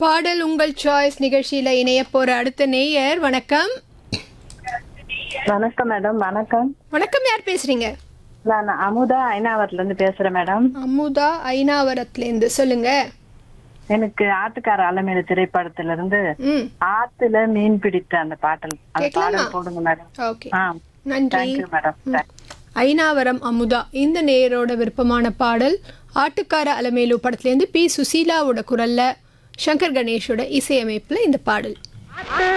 பாடல் உங்கள் சாய்ஸ் நிகழ்ச்சியில இணைய போற அடுத்த நேயர் வணக்கம் வணக்கம் மேடம் வணக்கம் வணக்கம் யார் பேசுறீங்க நான் அமுதா ஐநாவரத்துல இருந்து பேசுறேன் மேடம் அமுதா ஐநாவரத்துல இருந்து சொல்லுங்க எனக்கு ஆட்டுக்கார அலமேலு திரைப்படத்துல இருந்து ம் ஆத்துல மீன் பிடித்த அந்த பாட்டல் அந்த கேட்கலாமா? பாடல் போடுங்க மேடம் ஓகே ஆ நன்றி தேங்க்யூ மேடம் ஐநாவரம் அமுதா இந்த நேயரோட விருப்பமான பாடல் ஆட்டுக்கார அலமேலு படத்துலேருந்து பி சுசீலாவோட குரல்ல சங்கர் கணேஷோட இசையமைப்புல இந்த பாடல்